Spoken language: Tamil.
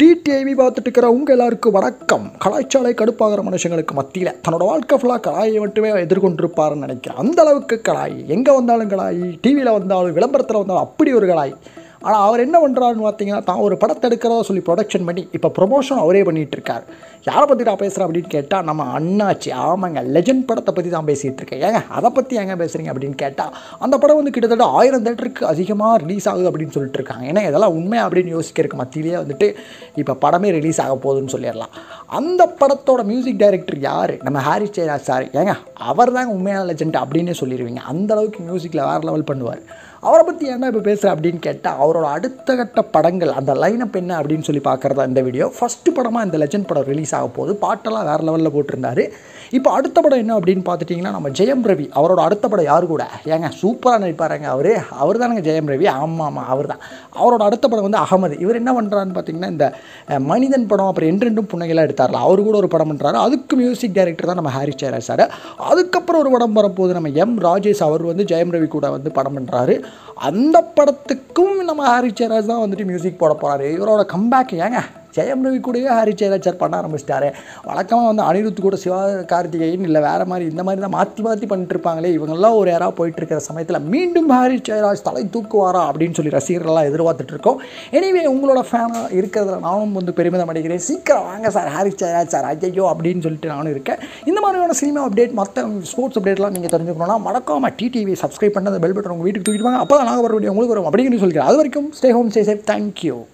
டிடிஐவி பார்த்துட்டு இருக்கிற உங்கள் எல்லாருக்கும் வணக்கம் கலாய்ச்சாலை கடுப்பாகிற மனுஷங்களுக்கு மத்தியில் தன்னோட வாழ்க்கை ஃபுல்லாக கலாயை மட்டுமே எதிர்கொண்டிருப்பாருன்னு நினைக்கிறேன் அந்த அளவுக்கு கலாய் எங்கே வந்தாலும் கலாய் டிவியில் வந்தாலும் விளம்பரத்தில் வந்தாலும் அப்படி ஒரு கலாய் ஆனால் அவர் என்ன பண்ணுறாருன்னு பார்த்தீங்கன்னா தான் ஒரு படத்தை எடுக்கிறதா சொல்லி ப்ரொடக்ஷன் பண்ணி இப்போ ப்ரொமோஷன் அவரே பண்ணிகிட்டு இருக்கார் யாரை பற்றி நான் பேசுகிறேன் அப்படின்னு கேட்டால் நம்ம அண்ணாச்சி ஆமாங்க லெஜண்ட் படத்தை பற்றி தான் பேசிகிட்டு இருக்கேன் ஏங்க அதை பற்றி ஏங்க பேசுகிறீங்க அப்படின்னு கேட்டால் அந்த படம் வந்து கிட்டத்தட்ட ஆயிரம் தேட்டருக்கு அதிகமாக ரிலீஸ் ஆகுது அப்படின்னு சொல்லிட்டு இருக்காங்க ஏன்னா இதெல்லாம் உண்மை அப்படின்னு யோசிக்கிறதுக்கு மத்தியிலே வந்துட்டு இப்போ படமே ரிலீஸ் ஆக போகுதுன்னு சொல்லிடலாம் அந்த படத்தோட மியூசிக் டைரக்டர் யார் நம்ம ஹாரி ஜெயராஜ் சார் ஏங்க அவர் தாங்க உண்மையான லெஜண்ட் அப்படின்னே சொல்லிடுவீங்க அந்த அளவுக்கு மியூசிக்கில் வேறு லெவல் பண்ணுவார் அவரை பற்றி என்ன இப்போ பேசுகிறேன் அப்படின்னு கேட்டால் அவரோட அடுத்த கட்ட படங்கள் அந்த லைனப் என்ன அப்படின்னு சொல்லி பார்க்குறதா இந்த வீடியோ ஃபஸ்ட்டு படமாக இந்த லெஜண்ட் படம் ரிலீஸ் ஆக போகுது பாட்டெல்லாம் வேறு லெவலில் போட்டிருந்தாரு இப்போ அடுத்த படம் என்ன அப்படின்னு பார்த்துட்டிங்கன்னா நம்ம ஜெயம் ரவி அவரோட அடுத்த படம் யார் கூட ஏங்க சூப்பராக நடிப்பாருங்க அவர் அவர் தானுங்க ஜெயம் ரவி ஆமாம் ஆமாம் அவர் தான் அவரோட அடுத்த படம் வந்து அகமது இவர் என்ன பண்ணுறாருன்னு பார்த்தீங்கன்னா இந்த அஹ், மனிதன் படம் அப்புறம் என்றென்றும் புண்ணைகளாக எடுத்தார்ல அவர் கூட ஒரு படம் பண்ணுறாரு அதுக்கு மியூசிக் டைரக்டர் தான் நம்ம ஹாரி ஜெயராஜ் சார் அதுக்கப்புறம் ஒரு படம் வரப்போகுது நம்ம எம் ராஜேஷ் அவர் வந்து ஜெயம் ரவி கூட வந்து படம் பண்ணுறாரு அந்த படத்துக்கும் நம்ம ஹாரி ஜெயராஜ் தான் வந்துட்டு மியூசிக் போட போகிறாரு இவரோட கம்பேக் ஏங்க ஜெயம் ரவி கூடயே ஹாரி ஜெயராஜ் சார் பண்ண ஆரம்பிச்சிட்டாரு வழக்கமாக வந்து அனிருத் கூட சிவா கார்த்திகேயன் இல்லை வேறு மாதிரி இந்த மாதிரி தான் மாற்றி மாற்றி பண்ணிட்டு இருப்பாங்களே இவங்கெல்லாம் ஒரு யாராக போயிட்டு இருக்கிற சமயத்தில் மீண்டும் ஹாரி ஜெயராஜ் தலை தூக்குவாரா அப்படின்னு சொல்லி ரசிகர்கள்லாம் எதிர்பார்த்துட்டு இருக்கோம் எனிவே உங்களோட ஃபேனாக இருக்கிறதுல நானும் வந்து பெருமிதம் அடைகிறேன் சீக்கிரம் வாங்க சார் ஹாரி ஜெயராஜ் சார் ஐயோ அப்படின்னு சொல்லிட்டு நானும் இருக்கேன் இந்த மாதிரியான சினிமா அப்டேட் மற்ற ஸ்போர்ட்ஸ் அப்டேட்லாம் நீங்கள் தெரிஞ்சுக்கணும்னா மறக்காம டிடிவி சப்ஸ்கிரைப் பண்ண அந்த பெல் பட்டன் உங்கள் வீட்டுக்கு தூக்கிட்டு வாங்க அப்போ தான் நாங்கள் வர வீடியோ உங்களுக்கு வரும் அப்படின்னு சொல்லிக்கிறேன் அது வரைக்கும் stay home stay safe thank you